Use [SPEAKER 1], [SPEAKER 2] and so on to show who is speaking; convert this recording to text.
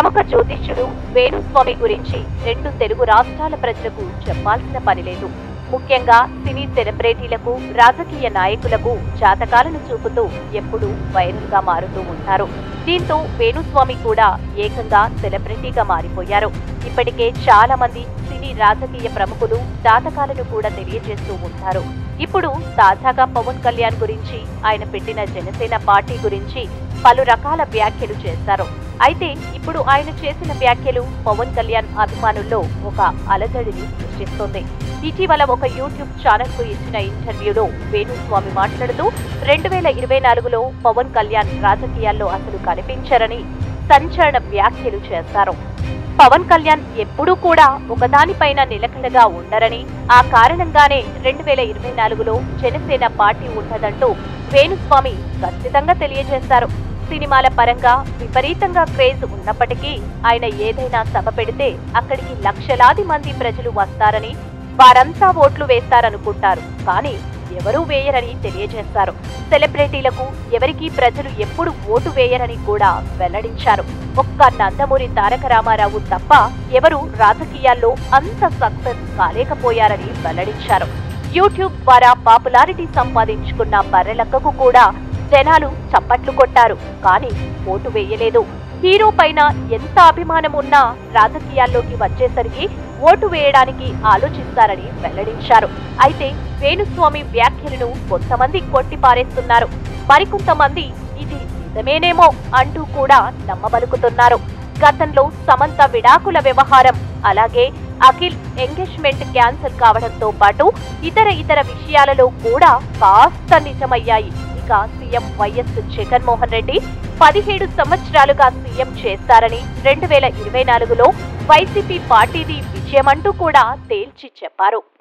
[SPEAKER 1] ప్రముఖ జ్యోతిష్యుడు వేణుస్వామి గురించి రెండు తెలుగు రాష్ట్రాల ప్రజలకు చెప్పాల్సిన పని లేదు ముఖ్యంగా సినీ సెలబ్రిటీలకు రాజకీయ నాయకులకు జాతకాలను చూపుతూ ఎప్పుడూ వైరల్ గా మారుతూ ఉంటారు దీంతో వేణుస్వామి కూడా ఏకంగా సెలబ్రిటీగా మారిపోయారు ఇప్పటికే చాలా మంది సినీ రాజకీయ ప్రముఖులు జాతకాలను కూడా తెలియజేస్తూ ఉంటారు ఇప్పుడు తాజాగా పవన్ కళ్యాణ్ గురించి ఆయన పెట్టిన జనసేన పార్టీ గురించి పలు రకాల వ్యాఖ్యలు చేశారు అయితే ఇప్పుడు ఆయన చేసిన వ్యాఖ్యలు పవన్ కళ్యాణ్ అభిమానుల్లో ఒక అలజడిని సృష్టిస్తోంది ఇటీవల ఒక యూట్యూబ్ ఛానల్ కు ఇచ్చిన ఇంటర్వ్యూలో వేణుస్వామి మాట్లాడుతూ రెండు వేల ఇరవై నాలుగులో పవన్ కళ్యాణ్ రాజకీయాల్లో అసలు కనిపించరని సంచలన వ్యాఖ్యలు చేశారు పవన్ కళ్యాణ్ ఎప్పుడూ కూడా ఒకదానిపైన నిలకడగా ఉండరని ఆ కారణంగానే రెండు వేల ఇరవై నాలుగులో జనసేన పార్టీ ఉండదంటూ వేణుస్వామి ఖచ్చితంగా తెలియజేశారు సినిమాల పరంగా విపరీతంగా క్రేజ్ ఉన్నప్పటికీ ఆయన ఏదైనా సభ పెడితే అక్కడికి లక్షలాది మంది ప్రజలు వస్తారని వారంతా ఓట్లు వేస్తారనుకుంటారు కానీ ఎవరూ వేయరని తెలియజేశారు సెలబ్రిటీలకు ఎవరికీ ప్రజలు ఎప్పుడు ఓటు వేయరని కూడా వెల్లడించారు ఒక్క నందమూరి తారక రామారావు తప్ప ఎవరు రాజకీయాల్లో అంత సక్సెస్ కాలేకపోయారని వెల్లడించారు యూట్యూబ్ ద్వారా పాపులారిటీ సంపాదించుకున్న బర్రెలక్కకు కూడా జనాలు చప్పట్లు కొట్టారు కానీ ఓటు వేయలేదు హీరో పైన ఎంత అభిమానం ఉన్నా రాజకీయాల్లోకి వచ్చేసరికి ఓటు వేయడానికి ఆలోచిస్తారని వెల్లడించారు అయితే వేణుస్వామి వ్యాఖ్యలను కొంతమంది కొట్టిపారేస్తున్నారు మరికొంతమంది ఇది నిజమేనేమో అంటూ కూడా నమ్మబలుకుతున్నారు గతంలో సమంత విడాకుల వ్యవహారం అలాగే అఖిల్ ఎంగేజ్మెంట్ క్యాన్సిల్ కావడంతో పాటు ఇతర ఇతర విషయాలలో కూడా కాస్త నిజమయ్యాయి ఇక సీఎం వైఎస్ జగన్మోహన్ రెడ్డి పదిహేడు సంవత్సరాలుగా సీఎం చేస్తారని రెండు వేల ఇరవై నాలుగులో వైసీపీ పార్టీది విజయమంటూ కూడా తేల్చి చెప్పారు